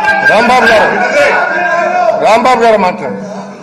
రాంబాబు గారు రాంబాబు గారు మాట్లాడు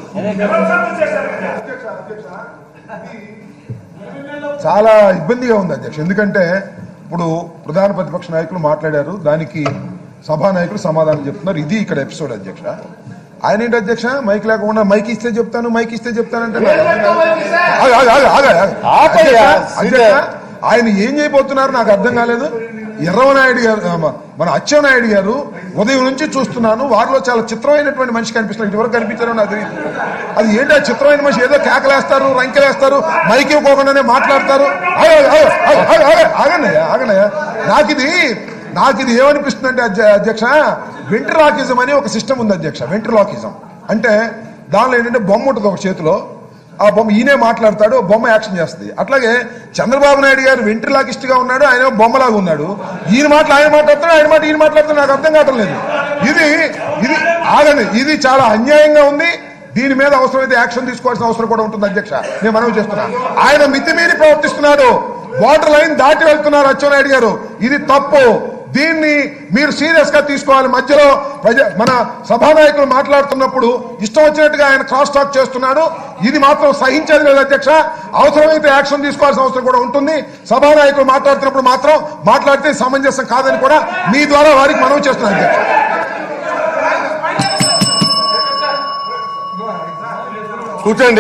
చాలా ఇబ్బందిగా ఉంది అధ్యక్ష ఎందుకంటే ఇప్పుడు ప్రధాన ప్రతిపక్ష నాయకులు మాట్లాడారు దానికి సభా నాయకులు సమాధానం చెప్తున్నారు ఇది ఇక్కడ ఎపిసోడ్ అధ్యక్ష ఆయన ఏంటి అధ్యక్ష మైక్ లేకుండా మైక్ ఇస్తే చెప్తాను మైక్ ఇస్తే చెప్తానంటే నాకు అర్థం కాలేదు. ఆగు, ఆగు, ఆగు, ఆగు, ఆగు. ఆపయ్యా, అధ్యక్ష, అధ్యక్ష, ఆయన ఏం చేయబోతున్నారు నాకు అర్థం కాలేదు ఎర్రవనాయుడు గారు ఆ, మన అచ్చెన్నాయుడు గారు ఉదయం నుంచి చూస్తున్నాను వారిలో చాలా చిత్రమైనటువంటి మనిషి కనిపిస్తున్నారు ఇటువరకు కనిపించారో నాకు తెలియదు అది ఏంటి ఆ చిత్రమైన మనిషి ఏదో కేకలేస్తారు రంకెలేస్తారు మైక్ ఇవ్వకుండానే మాట్లాడతారు ఆగు, ఆగు, ఆగు, ఆగు, ఆగు, ఆగన్నయ్య ఆగన్నయ్య నాకు ఇది నాకు ఇది ఏమనిపిస్తుంది అంటే అధ్యక్ష వెంట్రలాకిజం అని ఒక సిస్టమ్ ఉంది అధ్యక్ష వెంట్రలాకిజం అంటే దానిలో ఏంటంటే బొమ్మ ఉంటుంది ఒక చేతిలో ఆ బొమ్మ ఈయనే మాట్లాడతాడు ఆ బొమ్మ యాక్షన్ చేస్తుంది అట్లాగే చంద్రబాబు నాయుడు గారు వెంట్రిలాకిస్ట్ గా ఉన్నాడు ఆయన బొమ్మలాగా ఉన్నాడు ఈయన మాటలు ఆయన మాట్లాడుతున్నాడు ఆయన మాట ఈయన మాట్లాడుతున్నాడు నాకు అర్థం కావటం లేదు ఇది ఇది ఆగండి ఇది చాలా అన్యాయంగా ఉంది దీని మీద అవసరమైతే యాక్షన్ తీసుకోవాల్సిన అవసరం కూడా ఉంటుంది అధ్యక్ష నేను మనవి చేస్తున్నా ఆయన మితిమీరి ప్రవర్తిస్తున్నాడు వాటర్ లైన్ దాటి వెళ్తున్నారు అచ్చెన్నాయుడు గారు ఇది తప్పు దీన్ని మీరు సీరియస్ గా తీసుకోవాలి మధ్యలో ప్రజ మన సభానాయకులు మాట్లాడుతున్నప్పుడు ఇష్టం వచ్చినట్టుగా ఆయన క్రాస్ టాక్ చేస్తున్నాడు ఇది మాత్రం సహించేది లేదు అధ్యక్ష అవసరమైతే యాక్షన్ తీసుకోవాల్సిన అవసరం కూడా ఉంటుంది సభానాయకులు మాట్లాడుతున్నప్పుడు మాత్రం మాట్లాడితే సమంజసం కాదని కూడా మీ ద్వారా వారికి మనవి చేస్తున్నాను అధ్యక్ష కూర్చోండి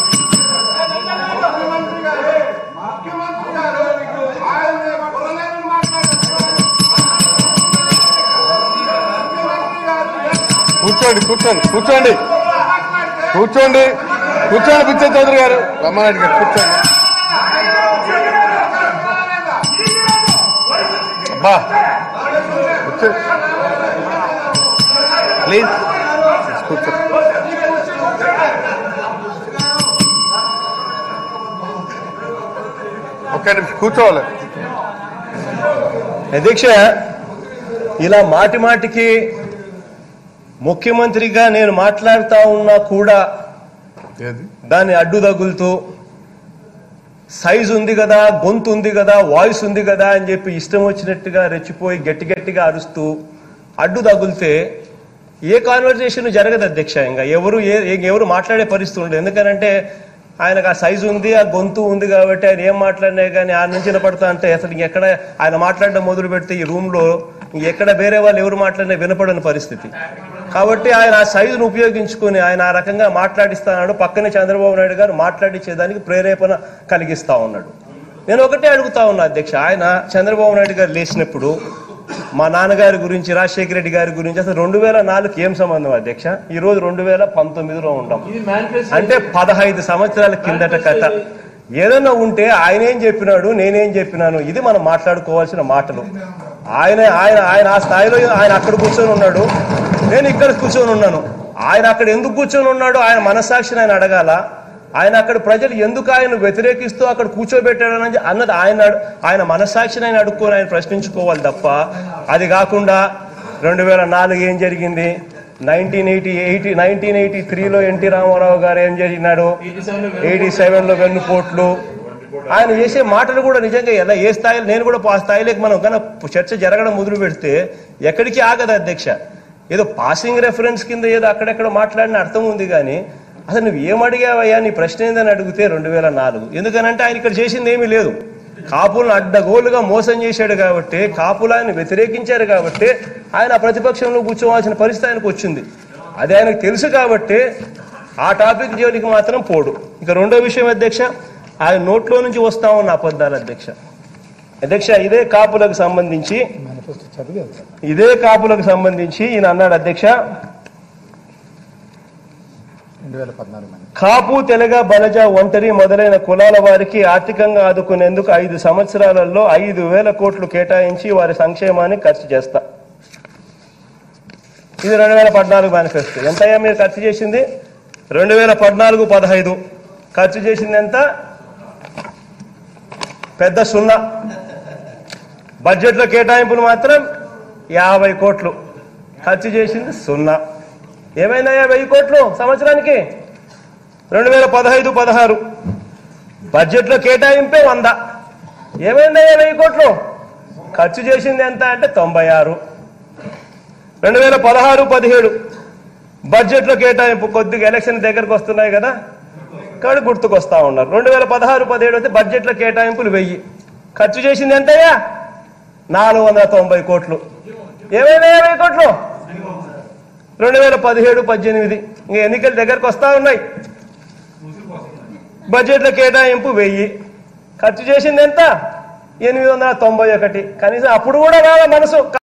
కూర్చోండి కూర్చోండి కూర్చోండి కూర్చోండి కూర్చోండి పిచ్చే చౌదరి గారు రమ్మనాయుడు గారు కూర్చోండి అబ్బా కూర్చో ప్లీజ్ కూర్చో ఒక్క నిమిషం కూర్చోవాలి అధ్యక్ష ఇలా మాటి మాటికి ముఖ్యమంత్రిగా నేను మాట్లాడుతా ఉన్నా కూడా ఏది దాన్ని అడ్డు తగులుతూ సైజు ఉంది కదా గొంతు ఉంది కదా వాయిస్ ఉంది కదా అని చెప్పి ఇష్టం వచ్చినట్టుగా రెచ్చిపోయి గట్టి గట్టిగా అరుస్తూ అడ్డు తగులితే ఏ కాన్వర్జేషన్ జరగదు అధ్యక్ష ఇంకా ఎవరు ఏ ఏ- ఎవరు మాట్లాడే పరిస్థితి ఉండదు ఎందుకనంటే ఆయనకు ఆ సైజు ఉంది ఆ గొంతు ఉంది కాబట్టి ఆయన ఏం మాట్లాడినా కానీ ఆ నుంచి వినపడతా అంటే అసలు ఇంకెక్కడ ఆయన మాట్లాడడం మొదలు పెడితే ఈ రూమ్ లో ఎక్కడ వేరే వాళ్ళు ఎవరు మాట్లాడినా వినపడని పరిస్థితి కాబట్టి ఆయన ఆ సైజును ఉపయోగించుకొని ఆయన ఆ రకంగా మాట్లాడిస్తాడు పక్కనే చంద్రబాబు నాయుడు గారు మాట్లాడించేదానికి ప్రేరేపణ కలిగిస్తా ఉన్నాడు నేను ఒకటే అడుగుతా ఉన్నా అధ్యక్ష ఆయన చంద్రబాబు నాయుడు గారు లేచినప్పుడు మా నాన్నగారి గురించి రాజశేఖర రెడ్డి గారి గురించి అసలు రెండు వేల నాలుగుకి ఏం సంబంధం అధ్యక్ష ఈ రోజు రెండు వేల పంతొమ్మిదిలో ఉంటాం అంటే పదహైదు సంవత్సరాల కిందట కథ ఏదైనా ఉంటే ఆయన ఏం చెప్పినాడు నేనేం చెప్పినాను ఇది మనం మాట్లాడుకోవాల్సిన మాటలు ఆయన ఆయన ఆయన ఆ స్థాయిలో ఆయన అక్కడ కూర్చొని ఉన్నాడు నేను ఇక్కడ కూర్చొని ఉన్నాను ఆయన అక్కడ ఎందుకు కూర్చొని ఉన్నాడు ఆయన మనస్సాక్షిని ఆయన అడగాల ఆయన అక్కడ ప్రజలు ఎందుకు ఆయన వ్యతిరేకిస్తూ అక్కడ కూర్చోబెట్టాడని అన్నది ఆయన అడు- ఆయన మనస్సాక్షిని ఆయన అడుక్కొని ఆయన ప్రశ్నించుకోవాలి తప్ప అది కాకుండా రెండు వేల నాలుగు ఏం జరిగింది nineteen eighty eighty nineteen eighty త్రీలో ఎన్టీ రామారావు గారు ఏం జరిగినాడు ఎయిటీ సెవెన్లో వెన్నుపోట్లు ఆయన చేసే మాటలు కూడా నిజంగా ఎలా ఏ స్థాయిలో నేను కూడా ఆ స్థాయిలోకి మనం కన్నా చర్చ జరగడం మొదలు పెడితే ఎక్కడికి ఆగదు అధ్యక్ష ఏదో పాసింగ్ రెఫరెన్స్ కింద ఏదో అక్కడెక్కడ మాట్లాడిన అర్థం ఉంది కానీ అసలు నువ్వు ఏం అడిగావయ్యా నీ ప్రశ్న ఏందని అడిగితే రెండు వేల నాలుగు ఎందుకనంటే ఆయన ఇక్కడ చేసింది ఏమీ లేదు కాపులను అడ్డగోలుగా మోసం చేశాడు కాబట్టి కాపులు ఆయన వ్యతిరేకించారు కాబట్టి ఆయన ఆ ప్రతిపక్షంలో కూర్చోవాల్సిన పరిస్థితి ఆయనకు వచ్చింది అది ఆయనకు తెలుసు కాబట్టి ఆ టాపిక్ జోలికి మాత్రం పోడు ఇక రెండో విషయం అధ్యక్ష ఆయన నోట్లో నుంచి వస్తా ఉన్న అబద్ధాలు అధ్యక్ష అధ్యక్ష ఇదే కాపులకు సంబంధించి ఇదే కాపులకు సంబంధించి ఈయన అన్నాడు అధ్యక్ష కాపు తెలగ బలజ ఒంటరి మొదలైన కులాల వారికి ఆర్థికంగా ఆదుకునేందుకు ఐదు సంవత్సరాలలో ఐదు వేల కోట్లు కేటాయించి వారి సంక్షేమాన్ని ఖర్చు చేస్తా ఇది రెండు వేల పద్నాలుగు మేనిఫెస్టో ఎంతయ్యా మీరు ఖర్చు చేసింది రెండు వేల పద్నాలుగు పదహైదు ఖర్చు చేసింది ఎంత పెద్ద సున్నా బడ్జెట్లో కేటాయింపులు మాత్రం యాభై కోట్లు ఖర్చు చేసింది సున్నా ఏమైందయ్యా వెయ్యి కోట్లు సంవత్సరానికి రెండు వేల పదహైదు పదహారు బడ్జెట్లో కేటాయింపే వంద ఏమైందయ్యా వెయ్యి కోట్లు ఖర్చు చేసింది ఎంత అంటే తొంభై ఆరు రెండు వేల పదహారు పదిహేడు బడ్జెట్లో కేటాయింపు కొద్దిగా ఎలక్షన్ దగ్గరకు వస్తున్నాయి కదా కాడు గుర్తుకొస్తా ఉన్నారు రెండు వేల పదహారు పదిహేడు అయితే బడ్జెట్లో కేటాయింపులు వెయ్యి ఖర్చు చేసింది ఎంతయ్యా నాలుగు వందల తొంభై కోట్లు ఏమైనా వెయ్యి కోట్లు రెండు వేల పదిహేడు పద్దెనిమిది ఇంక ఎన్నికలు దగ్గరకు వస్తా ఉన్నాయి బడ్జెట్లో కేటాయింపు వెయ్యి ఖర్చు చేసింది ఎంత ఎనిమిది వందల తొంభై ఒకటి కనీసం అప్పుడు కూడా రాలే మనసు